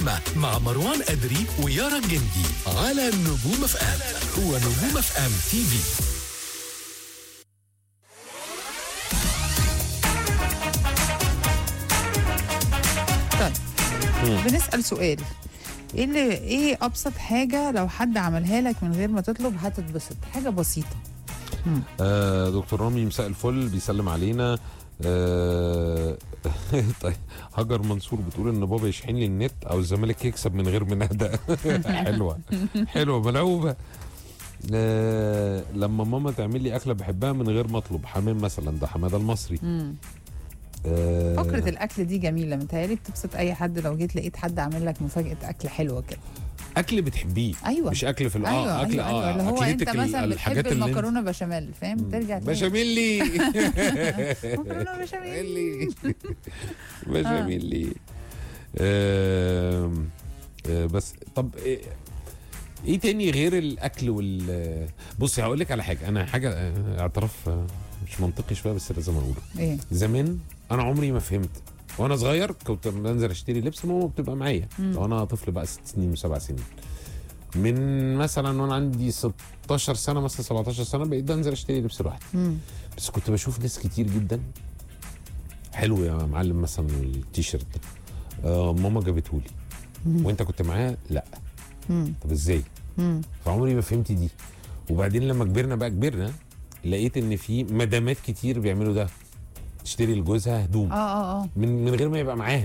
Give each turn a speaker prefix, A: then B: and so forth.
A: اللحمة مع مروان أدري ويارا الجندي على نجوم اف ام هو نجوم اف ام تي في
B: طيب بنسأل سؤال ايه اللي ايه ابسط حاجه لو حد عملها لك من غير ما تطلب هتتبسط حاجه بسيطه
C: آه دكتور رامي مساء الفل بيسلم علينا آه طيب هاجر منصور بتقول ان بابا يشحن لي النت او الزمالك يكسب من غير منادى حلوه حلوه ملعوبه آه لما ماما تعمل لي اكله بحبها من غير ما اطلب حمام مثلا ده حماده المصري
B: مم.
C: آه
B: فكره الاكل دي جميله متهيألي بتبسط اي حد لو جيت لقيت حد عامل لك مفاجاه اكل حلوه كده
C: اكل بتحبيه
B: ايوه
C: مش اكل في ال-
B: ايوه
C: اه اكل
B: ايوه, أيوة. اللي هو انت
C: أكلتك ال-
B: مثلا
C: الحاجات
B: بتحب
C: اللي انت-
B: المكرونه بشاميل فاهم ترجع تاني
C: بشاميلي
B: مكرونه بشاميل
C: بشاميلي بشاميلي آم، آه، بس طب إيه- ايه تاني غير الاكل وال بصي هقول لك على حاجه انا حاجه آه، اعتراف آه، مش منطقي شويه بس لازم اقوله
B: ايه
C: زمان انا عمري ما فهمت وانا صغير كنت بنزل اشتري لبس ماما بتبقى معايا وانا طفل بقى ست سنين وسبع سنين من مثلا وانا عندي 16 سنه مثلا 17 سنه بقيت بنزل اشتري لبس لوحدي
B: مم.
C: بس كنت بشوف ناس كتير جدا حلو يا معلم مثلا التيشيرت ده آه ماما جابته لي وانت كنت معايا لا
B: مم.
C: طب ازاي
B: مم.
C: فعمري ما فهمت دي وبعدين لما كبرنا بقى كبرنا لقيت ان في مدامات كتير بيعملوا ده تشتري لجوزها هدوم
B: اه اه اه
C: من من غير ما يبقى معاها